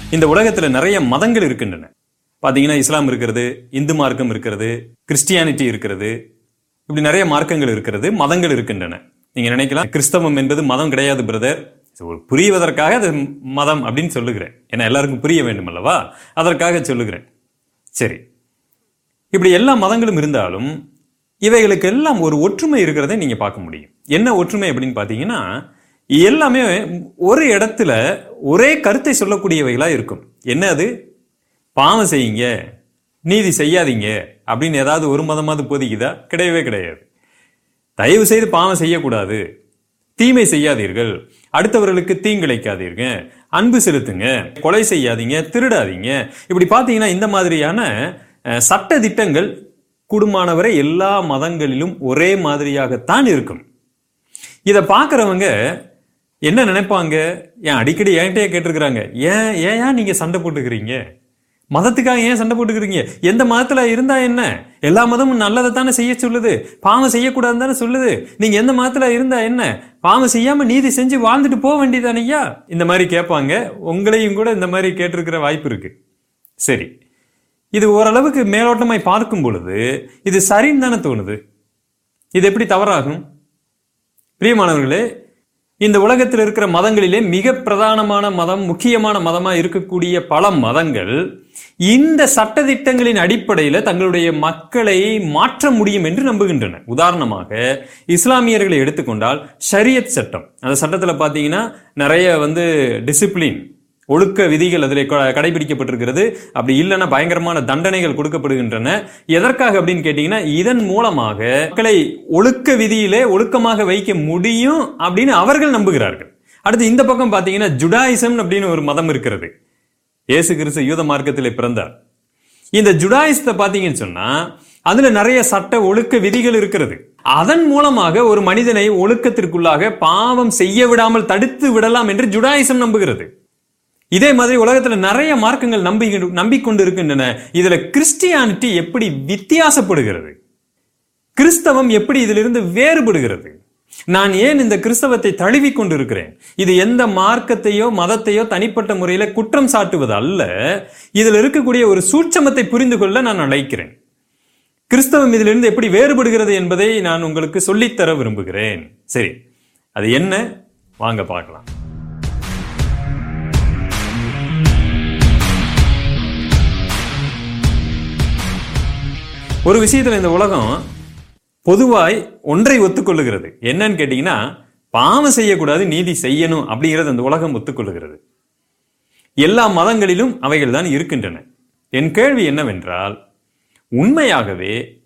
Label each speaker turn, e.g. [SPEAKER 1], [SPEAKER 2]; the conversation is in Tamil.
[SPEAKER 1] இந்த உலகத்துல நிறைய மதங்கள் இருக்கின்றன பாத்தீங்கன்னா இஸ்லாம் இருக்கிறது இந்து மார்க்கம் இருக்கிறது கிறிஸ்டியானிட்டி இருக்கிறது இப்படி நிறைய மார்க்கங்கள் இருக்கிறது மதங்கள் இருக்கின்றன நீங்க நினைக்கலாம் கிறிஸ்தவம் என்பது மதம் கிடையாது பிரதர் புரிவதற்காக அது மதம் அப்படின்னு சொல்லுகிறேன் ஏன்னா எல்லாருக்கும் புரிய வேண்டும் அல்லவா அதற்காக சொல்லுகிறேன் சரி இப்படி எல்லா மதங்களும் இருந்தாலும் இவைகளுக்கு எல்லாம் ஒரு ஒற்றுமை இருக்கிறதை நீங்க பார்க்க முடியும் என்ன ஒற்றுமை அப்படின்னு பாத்தீங்கன்னா எல்லாமே ஒரு இடத்துல ஒரே கருத்தை சொல்லக்கூடியவைகளா இருக்கும் என்ன அது பாவம் செய்யுங்க நீதி செய்யாதீங்க அப்படின்னு ஏதாவது ஒரு மதமாவது போதிக்குதா கிடையவே கிடையாது தயவு செய்து பாவம் செய்யக்கூடாது தீமை செய்யாதீர்கள் அடுத்தவர்களுக்கு தீங்கிழைக்காதீங்க அன்பு செலுத்துங்க கொலை செய்யாதீங்க திருடாதீங்க இப்படி பார்த்தீங்கன்னா இந்த மாதிரியான அஹ், சட்ட திட்டங்கள் கூடுமானவரை எல்லா மதங்களிலும் ஒரே மாதிரியாகத்தான் இருக்கும் இதை பார்க்குறவங்க என்ன நினைப்பாங்க ஏன் அடிக்கடி என்கிட்டயே கேட்டிருக்கிறாங்க ஏன் ஏன் ஏன் நீங்க சண்டை போட்டுக்கிறீங்க மதத்துக்காக ஏன் சண்டை போட்டுக்கிறீங்க எந்த மதத்துல இருந்தா என்ன எல்லா மதமும் நல்லதை தானே செய்ய சொல்லுது பாவம் செய்யக்கூடாதுன்னு தானே சொல்லுது நீங்க எந்த மதத்துல இருந்தா என்ன பாவம் செய்யாம நீதி செஞ்சு வாழ்ந்துட்டு போக வேண்டியதானையா இந்த மாதிரி கேட்பாங்க உங்களையும் கூட இந்த மாதிரி கேட்டிருக்கிற வாய்ப்பு இருக்கு சரி இது ஓரளவுக்கு மேலோட்டமாய் பார்க்கும் பொழுது இது சரின்னு தானே தோணுது இது எப்படி தவறாகும் பிரியமானவர்களே இந்த உலகத்தில் இருக்கிற மதங்களிலே மிக பிரதானமான மதம் முக்கியமான மதமா இருக்கக்கூடிய பல மதங்கள் இந்த சட்டதிட்டங்களின் அடிப்படையில் தங்களுடைய மக்களை மாற்ற முடியும் என்று நம்புகின்றன உதாரணமாக இஸ்லாமியர்களை எடுத்துக்கொண்டால் ஷரியத் சட்டம் அந்த சட்டத்துல பாத்தீங்கன்னா நிறைய வந்து டிசிப்ளின் ஒழுக்க விதிகள் அதில் க- கடைபிடிக்கப்பட்டிருக்கிறது அப்படி இல்லைன்னா பயங்கரமான தண்டனைகள் கொடுக்கப்படுகின்றன எதற்காக அப்படின்னு கேட்டீங்கன்னா இதன் மூலமாக மக்களை ஒழுக்க விதியிலே ஒழுக்கமாக வைக்க முடியும் அப்படின்னு அவர்கள் நம்புகிறார்கள் அடுத்து இந்த பக்கம் பாத்தீங்கன்னா ஜுடாயிசம் அப்படின்னு ஒரு மதம் இருக்கிறது இயேசு கிறிஸ்து யூத மார்க்கத்திலே பிறந்தார் இந்த ஜுடாயிசத்தை பாத்தீங்கன்னு சொன்னா அதுல நிறைய சட்ட ஒழுக்க விதிகள் இருக்கிறது அதன் மூலமாக ஒரு மனிதனை ஒழுக்கத்திற்குள்ளாக பாவம் செய்ய விடாமல் தடுத்து விடலாம் என்று ஜுடாயிசம் நம்புகிறது இதே மாதிரி உலகத்துல நிறைய மார்க்கங்கள் நம்பி நம்பிக்கொண்டு இருக்கின்றன இதுல கிறிஸ்டியானிட்டி எப்படி வித்தியாசப்படுகிறது கிறிஸ்தவம் எப்படி இதிலிருந்து வேறுபடுகிறது நான் ஏன் இந்த கிறிஸ்தவத்தை தழுவி கொண்டிருக்கிறேன் இது எந்த மார்க்கத்தையோ மதத்தையோ தனிப்பட்ட முறையில குற்றம் சாட்டுவது அல்ல இதில் இருக்கக்கூடிய ஒரு சூட்சமத்தை புரிந்து கொள்ள நான் அழைக்கிறேன் கிறிஸ்தவம் இதிலிருந்து எப்படி வேறுபடுகிறது என்பதை நான் உங்களுக்கு சொல்லித்தர விரும்புகிறேன் சரி அது என்ன வாங்க பார்க்கலாம் ஒரு விஷயத்துல இந்த உலகம் பொதுவாய் ஒன்றை ஒத்துக்கொள்ளுகிறது என்னன்னு கேட்டீங்கன்னா பாவம் செய்யக்கூடாது நீதி செய்யணும் அப்படிங்கிறது அந்த உலகம் ஒத்துக்கொள்ளுகிறது எல்லா மதங்களிலும் அவைகள் தான் இருக்கின்றன என் கேள்வி என்னவென்றால் உண்மையாகவே